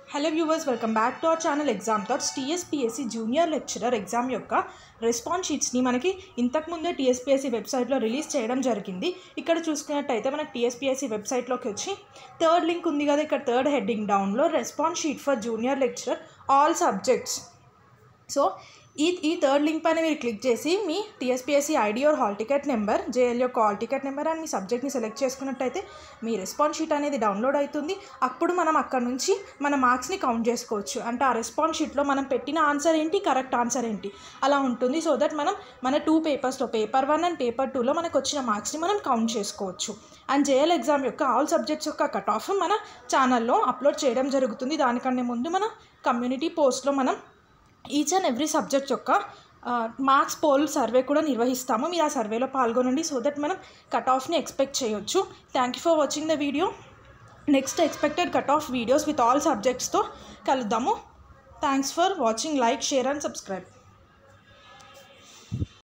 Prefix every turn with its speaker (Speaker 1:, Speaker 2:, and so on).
Speaker 1: hello viewers welcome back to our channel exam thoughts TSPSC junior lecturer exam యొక్క response షీట్స్ని మనకి ఇంతకుముందే TSPSC వెబ్సైట్లో రిలీజ్ చేయడం జరిగింది ఇక్కడ చూసుకున్నట్టయితే మనకి టీఎస్పీఎస్సీ వెబ్సైట్లోకి వచ్చి థర్డ్ లింక్ ఉంది కదా ఇక్కడ third heading download response sheet for junior lecturer all subjects so ఈ ఈ థర్డ్ లింక్ పైన మీరు క్లిక్ చేసి మీ TSPSC ID or hall ticket number JL యొక్క హాల్ టికెట్ నెంబర్ అండ్ మీ సబ్జెక్ట్ని సెలెక్ట్ చేసుకున్నట్టయితే మీ రెస్పాన్స్ షీట్ అనేది డౌన్లోడ్ అవుతుంది అప్పుడు మనం అక్కడ నుంచి మన మార్క్స్ని కౌంట్ చేసుకోవచ్చు అంటే ఆ రెస్పాన్స్ షీట్లో మనం పెట్టిన ఆన్సర్ ఏంటి కరెక్ట్ ఆన్సర్ ఏంటి అలా ఉంటుంది సో దట్ మనం మన టూ పేపర్స్లో పేపర్ వన్ అండ్ పేపర్ టూలో మనకు వచ్చిన మార్క్స్ని మనం కౌంట్ చేసుకోవచ్చు అండ్ జేఎల్ ఎగ్జామ్ యొక్క ఆల్ సబ్జెక్ట్స్ యొక్క కట్ ఆఫ్ మన ఛానల్లో అప్లోడ్ చేయడం జరుగుతుంది దానికన్నా ముందు మన కమ్యూనిటీ పోస్ట్లో మనం ఈచ్ అండ్ ఎవ్రీ సబ్జెక్ట్ యొక్క మార్క్స్ పోల్ సర్వే కూడా నిర్వహిస్తాము మీరు ఆ సర్వేలో పాల్గొనండి సో దట్ మనం కట్ ఆఫ్ని ఎక్స్పెక్ట్ చేయొచ్చు thank you for watching the video next expected cut off videos with all సబ్జెక్ట్స్తో కలుద్దాము thanks for watching like share and subscribe